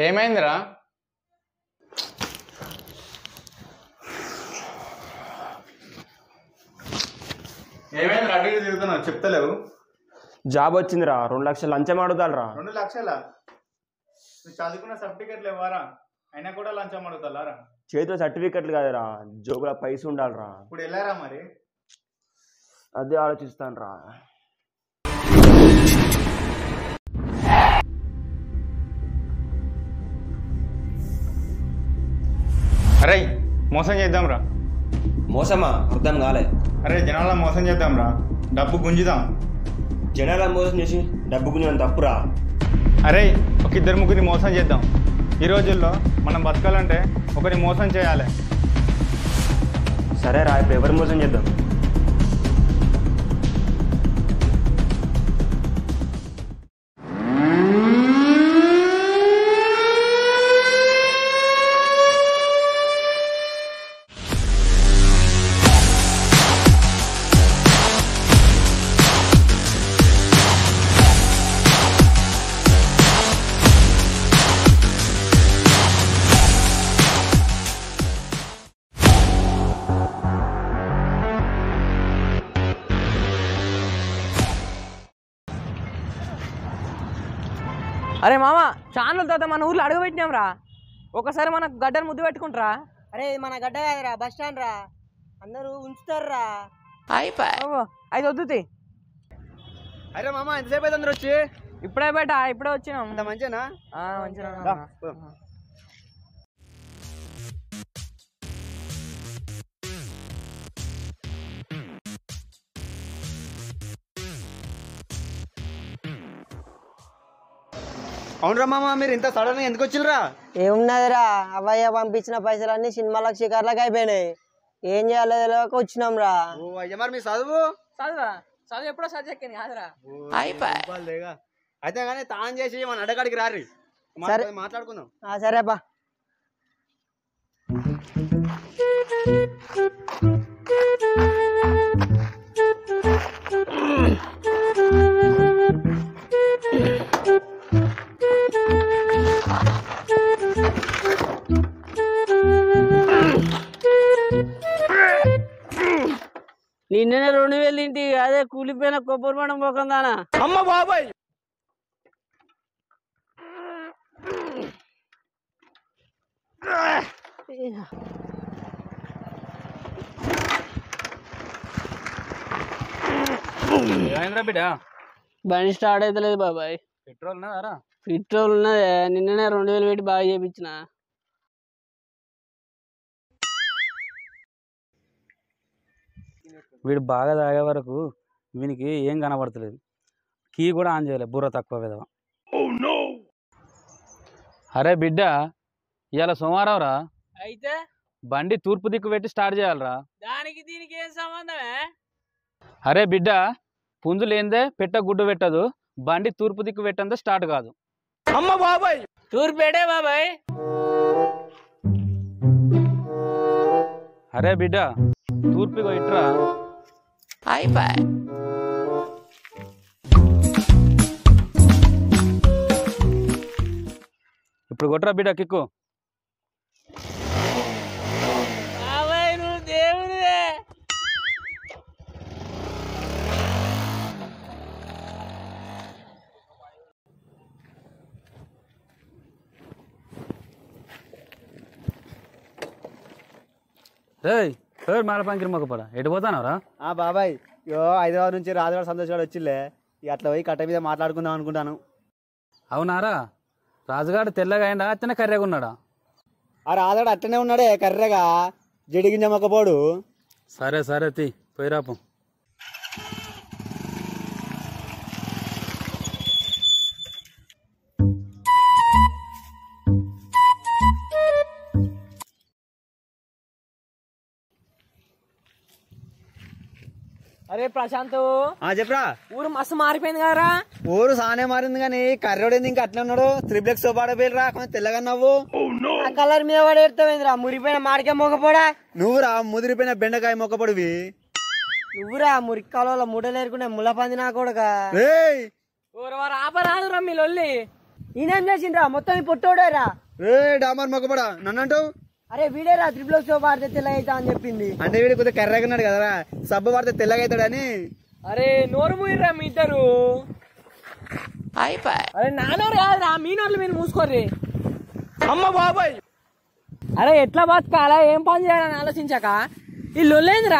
ఏమైందిరా ఏమైంది అటు ఇటు తిరుగుతున్నావు చెప్తలేవు జాబ్ వచ్చిందిరా రెండు లక్షలు లంచం అడుగుతారా రెండు లక్షల నువ్వు చదువుకున్న సర్టిఫికెట్లు ఇవ్వరా అయినా కూడా లంచం అడుగుతారా చేతిలో సర్టిఫికెట్లు కాదురా జోబులో పైస ఉండాలిరా ఇప్పుడు వెళ్ళారా మరి అదే ఆలోచిస్తాను రా అరే మోసం చేద్దాంరా మోసమా అర్థం కాలే అరే జనాల మోసం చేద్దాంరా డబ్బు గుంజుదాం జనాల మోసం చేసి డబ్బు గురించి తప్పురా అరే ఒక ఇద్దరు ముగ్గురిని మోసం చేద్దాం ఈ రోజుల్లో మనం బతకాలంటే ఒకరిని మోసం చేయాలి సరే రా ఇప్పుడు ఎవరు మోసం చేద్దాం అరే మామ చాలా తర్వాత మన ఊర్లో అడుగు పెట్టినాం రా ఒకసారి మన గడ్డను ముద్దు పెట్టుకుంటారా అరే ఇది మన గడ్డ కాదురా బస్ స్టాండ్ రా అందరూ ఉంచుతారురా ఓ, అది వద్దుతి అరే మామ ఎంతసేపు అయితే అందరూ వచ్చి ఇప్పుడే బయట ఇప్పుడే వచ్చినాం అంత మంచినా ఆ, మంచిగా రా, ఉన్నా. పోదాం. అవునరా మామ మీరు ఇంత సడన్ గా ఎందుకు వచ్చిర్రా ఏమున్నదిరా అవయ్య పంపించిన పైసలన్నీ సినిమాలకు షికార్లకు అయిపోయినాయి ఏం చేయాలో తెలియక వచ్చినాం రా ఓ అయ్య మరి మీ చదువు చదువా చదువు ఎప్పుడో చదువు ఎక్కింది కాదురా ఇవ్వాలిగా. అయితే కానీ తాను చేసి మన అడగాడికి రారి సరే. మాట్లాడుకుందాం ఆ, సరేపా నిన్ననే రెండు వేలు ఇంటి అదే కూలిపోయిన కొబ్బరి పండు మొఖం దానా అమ్మ బాబాయ్ ఏమైందిరా బిడ్డ బండి స్టార్ట్ అవుతలేదు బాబాయ్ పెట్రోల్ ఉన్నదారా పెట్రోల్ ఉన్నదే నిన్ననే రెండు వేలు పెట్టి బాగా చేపించిన వీడు బాగా తాగే వరకు వీనికి ఏం కనబడతలేదు కీ కూడా ఆన్ చేయలేదు బుర్ర తక్కువ విధవ అరే బిడ్డ ఇవాళ సోమవారం రా అయితే బండి తూర్పు దిక్కు పెట్టి స్టార్ట్ చేయాలరా దానికి దీనికి ఏం సంబంధమే అరే బిడ్డ పుంజు లేనిదే పెట్ట గుడ్డు పెట్టదు బండి తూర్పు దిక్కు పెట్టందే స్టార్ట్ కాదు అమ్మ బాబాయ్ టూర్ పేడే బాబాయ్ అరే బిడ్డ తూర్పుగా ఇట్రా ఇప్పుడు కొట్టరా బిడ్డ కిక్కు బాబాయ్ నువ్వు దేవుడివే ఏయ్ ఏయ్ మాల పంకిరి మొక్కపడ ఎటు పోతానవరా ఆ బాబాయ్ యో హైదరాబాద్ నుంచి రాజవాడ సంతోష్ గారు వచ్చిలే ఇక అట్లా పోయి కట్ట మీద మాట్లాడుకుందాం అనుకుంటాను అవునారా రాజుగాడు తెల్లగా అయిందా అచ్చనే కర్రెగా ఉన్నాడా ఆ రాజవాడు అట్టనే ఉన్నాడే కర్రెగా జడిగింజ మొక్కపోడు సరే సరే తీ పోయిరాపు అరే ప్రశాంత్ ఆ చెప్పరా ఊరు మస్తు మారిపోయింది కదరా ఊరు సానే మారింది కానీ కర్రోడు ఏంది ఇంకా అట్లా ఉన్నాడు త్రిబ్లెక్స్ పాడపోయిరా కొంచెం తెల్లగా నవ్వు ఆ కలర్ మీద పడేస్తావేంద్రా మురిపోయిన మాడికే మొగపోడా నువ్వురా ముదిరిపోయిన బెండకాయ మొక్కపడివి నువ్వురా మురికి కాలువలో ముడలేరుకునే ముళ్ళ పంది నా కొడుక రేయ్ ఊరు వారు ఆపరాదురా మీ లొల్లి ఈయనేం చేసిండ్రా మొత్తం ఈ పొట్టోడేరా ఏ డామర్ మొక్కబడా నన్ను అంటావు అరే వీడేరా త్రిపుల్ సో వాడితే తెల్లగైతా అని చెప్పింది అంటే వీడు కొద్దిగా కర్రగా ఉన్నాడు కదరా సబ్బు పడితే తెల్లగా అవుతాడని అరే నోరు మూయిర్రా మీ ఇద్దరు అరే నా నోరు కాదురా మీ నోర్లు మీరు మూసుకోర్రి అమ్మ బాబాయ్ అరే ఎట్లా బతకాలా ఏం పని చేయాలని ఆలోచించాక ఈ లొల్లేందిరా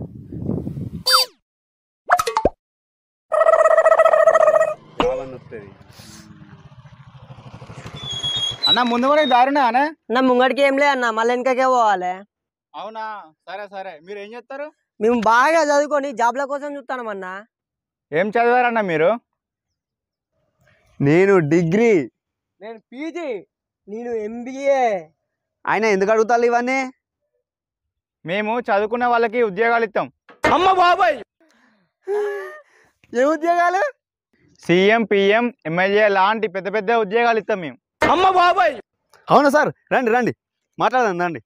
అన్న ముందు కూడా ఈ దారుణా అనే నా ముంగడికి ఏం లే అన్న మళ్ళీ వెనకకే పోవాలి అవునా సరే సరే మీరు ఏం చేస్తారు మేము బాగా చదువుకొని జాబ్ల కోసం చూస్తామన్నా ఏం చదివారన్న మీరు నేను డిగ్రీ నేను పీజీ నేను ఎంబీఏ ఆయన ఎందుకు అడుగుతారు ఇవన్నీ మేము చదువుకున్న వాళ్ళకి ఉద్యోగాలు ఇస్తాం అమ్మ బాబాయ్ ఏ ఉద్యోగాలు సీఎం పిఎం ఎమ్మెల్యే లాంటి పెద్ద పెద్ద ఉద్యోగాలు ఇస్తాం మేము అమ్మ బాబాయ్ అవునా సార్ రండి రండి మాట్లాడదాం రండి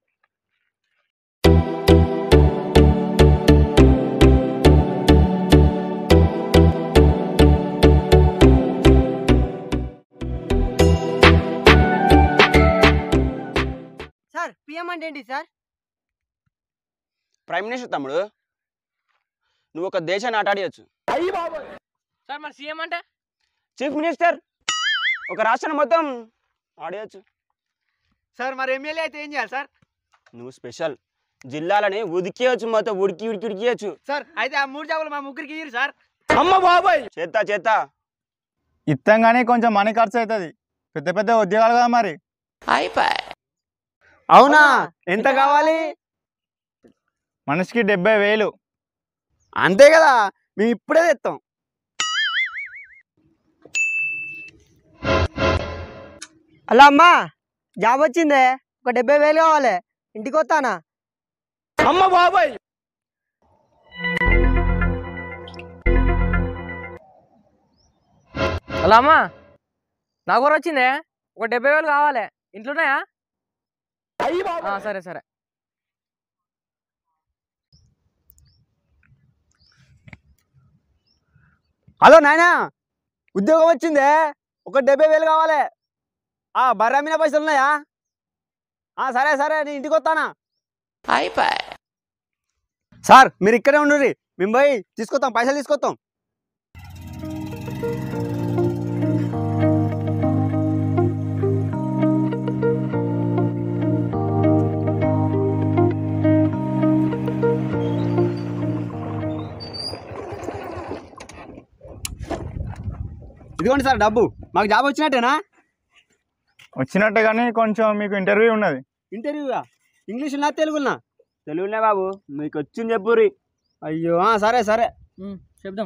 సార్ పిఎం అంటే ఏంటి సార్ ప్రైమ్ మినిస్టర్ తమ్ముడు నువ్వు ఒక దేశాన్ని ఆటాడియచ్చు సార్ మరి సీఎం అంటే చీఫ్ మినిస్టర్ ఒక రాష్ట్రాన్ని మొత్తం ఆడేయచ్చు సార్ మరి ఎమ్మెల్యే అయితే ఏం చేయాలి సార్ నువ్వు స్పెషల్ జిల్లాలని ఉదికేయచ్చు మొత్తం ఉడికి ఉడికి ఉడికియచ్చు సార్ అయితే ఆ మూడు జాబులు మా ముగ్గురికి ఇయ్యరు సార్ అమ్మ బాబాయ్ చేత్తా చేత్తా ఇత్తంగానే కొంచెం మనీ ఖర్చు అవుతుంది పెద్ద పెద్ద ఉద్యోగాలు కదా మరి అవునా ఎంత కావాలి మనిషికి డెబ్బై వేలు అంతే కదా మేము ఇప్పుడే తెస్తాం అలా అమ్మా జాబ్ వచ్చిందే ఒక డెబ్బై వేలు కావాలి ఇంటికి వస్తానా అమ్మ బాబాయ్ అలా అమ్మా నా కూర వచ్చిందే ఒక డెబ్బై వేలు కావాలి ఇంట్లోన్నాయా ఆ, సరే సరే హలో నాయనా ఉద్యోగం వచ్చిందే ఒక డెబ్బై వేలు కావాలి ఆ బర్రె అమ్మిన పైసలు ఉన్నాయా ఆ, సరే సరే నేను ఇంటికి వస్తానా సార్ మీరు ఇక్కడే ఉండుర్రి మేము పోయి తీసుకొస్తాం పైసలు తీసుకొస్తాం ఇదిగోండి సార్ డబ్బు మాకు జాబ్ వచ్చినట్టేనా వచ్చినట్టే కానీ కొంచెం మీకు ఇంటర్వ్యూ ఉన్నది ఇంటర్వ్యూగా ఇంగ్లీషునా తెలుగునా తెలుగునే బాబు మీకు వచ్చింది చెప్పుర్రి అయ్యో ఆ, సరే సరే చెప్దాం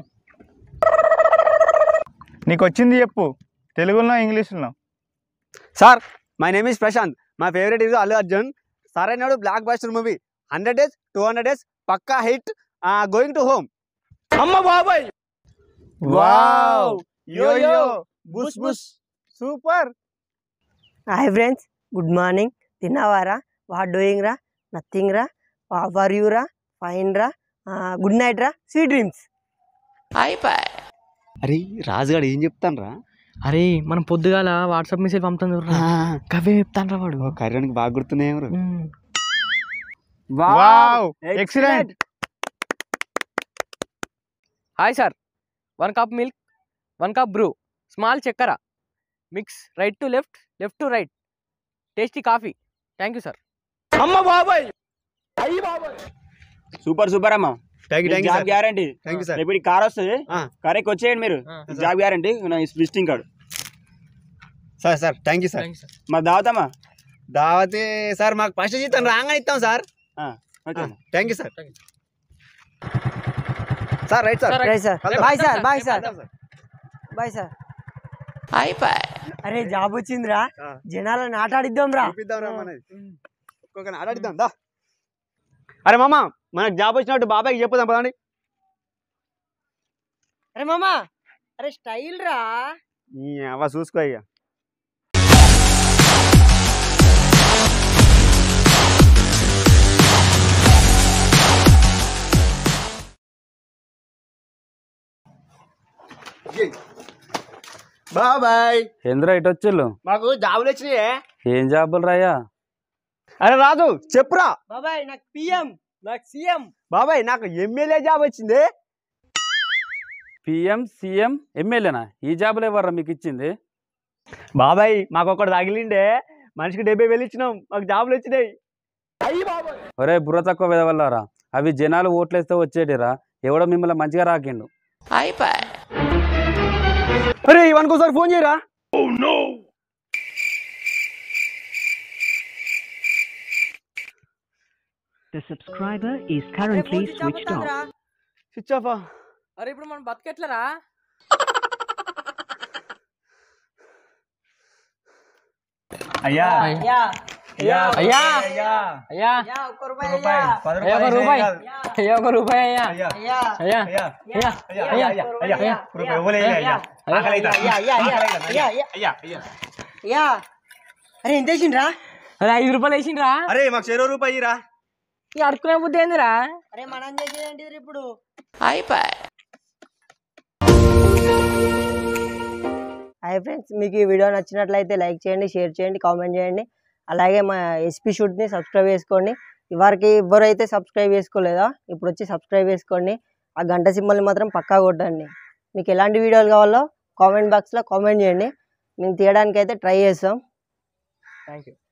నీకు వచ్చింది చెప్పు తెలుగులో ఇంగ్లీష్లో sir my name is Prashanth my favourite is Allu Arjun sir అయినాడు blockbuster movie hundred days two hundred days పక్కా హిట్ గోయింగ్ టు హోమ్ అమ్మ బాబాయ్ వావ్ యో యో బుస్ బుస్ super hi friends good morning తిన్నావారా వాట్ డూయింగ్ రా నథింగ్ రా for you రా ఫైన్ రా గుడ్ నైట్ రా స్వీట్ డ్రీమ్స్ అరే రాజుగాడు ఏం చెప్తాను రా అరే మనం పొద్దుగాల వాట్సాప్ మెసేజ్ పంపుతాను కవే చెప్తాను రా వాడు కర్యానికి బాగా గుర్తున్నాయి wow excellent hi sir one cup milk one cup Bru small చక్కెర mix right to left left to right tasty coffee thank you sir అమ్మ బాబాయ్ సూపర్ సూపర్ అమ్మా thank you thank you job sir guarantee thank you sir రేపు car వస్తుంది ఆ. Car ఎక్కి వచ్చేయండి మీరు ఆ. జాబ్ గ్యారంటీ నా visiting card sir sir thank you sir thank you sir మా దావతమ్మా దావతి సార్ మాకు ఫస్ట్ జీతం రాగానే ఇస్తాం సార్ ఓకే అమ్మా. Thank you sir sir right sir Sir, right sir రేపు బాయ్ సార్ వస్తాం bye sir. Sir bye sir అరే జాబ్ వచ్చిందిరా ఆ. జనాలను ఆటాడిద్దాం రా చూపిద్దాం రా మనది ఒక్కొక్కరిని ఆడాడిద్దాం దా అరే మామ మనకు జాబ్ వచ్చినట్టు బాబాయ్కి చెప్పుదాం పదండి అరే మామా అరే స్టైల్ రా ఈ అవ్వ చూసుకో ఇక బాబాయ్ ఏంద్రా ఇటు వచ్చిళ్ళు మాకు జాబులు వచ్చినాయే ఏం జాబులు రాయ్యా అరే రాజు చెప్పురా బాబాయ్ నాకు పిఎం నాకు సీఎం బాబాయ్ నాకు ఎమ్మెల్యే జాబ్ వచ్చింది పిఎం సీఎం ఎమ్మెల్యేనా ఈ జాబులు ఎవర్రా మీకు ఇచ్చింది బాబాయ్ మాకు ఒకటి తగిలిండే మనిషికి డెబ్బై వేలు ఇచ్చినాం మాకు జాబులు వచ్చినాయి ఒరే బుర్ర తక్కువ వెదవల్లారా అవి జనాలు ఓట్లేస్తే వచ్చేటిరా ఎవడో మిమ్మల్ని మంచిగా రాకిండు అరే ఇవనుకోసారి ఫోన్ చేయరా The subscriber is currently switched off. Switch off అరే ఇప్పుడు మనం బతికెట్లరా అయ్యా అయ్యా అయ్యా అయ్యా అయ్యా అయ్యా అయ్యా ఒక్క రూపాయి రూపాయి అయ్యా పది అయ్యా ఒక రూపాయలు రూపాయి కాదు. అయ్యా ఒక రూపాయి అయ్యా అయ్యా అయ్యా అయ్యా అయ్యా అయ్యా అయ్యా అయ్యా అయ్యా అయ్యా అయ్యా రూపాయి ఇవ్వలేదు అయ్యా ఆకలి అవుతా. అయ్యా అయ్యా అయ్యా ఆకలి అవుతా. అయ్యా అయ్యా అయ్యా అయ్యా అయ్యా అరే ఎంత వేసిండ్రా అరే ఐదు రూపాయలు వేసిండ్రా అరే మాకు చెరో రూపాయి రా ఈ అడుకునే బుద్ధి ఏందిరా అరే మనం చేసేది ఏంటిది ఇప్పుడు హాయ్ ఫ్రెండ్స్ మీకు ఈ వీడియో నచ్చినట్లయితే లైక్ చేయండి షేర్ చేయండి కామెంట్ చేయండి అలాగే మా ఎస్పీ షూట్ని సబ్స్క్రైబ్ చేసుకోండి ఇవరికి ఎవరైతే సబ్స్క్రైబ్ చేసుకోలేదో ఇప్పుడు వచ్చి సబ్స్క్రైబ్ చేసుకోండి ఆ గంట సింబల్ని మాత్రం పక్కా కొట్టండి మీకు ఎలాంటి వీడియోలు కావాలో కామెంట్ బాక్స్లో కామెంట్ చేయండి మేము తీయడానికి అయితే ట్రై చేస్తాం థ్యాంక్ యూ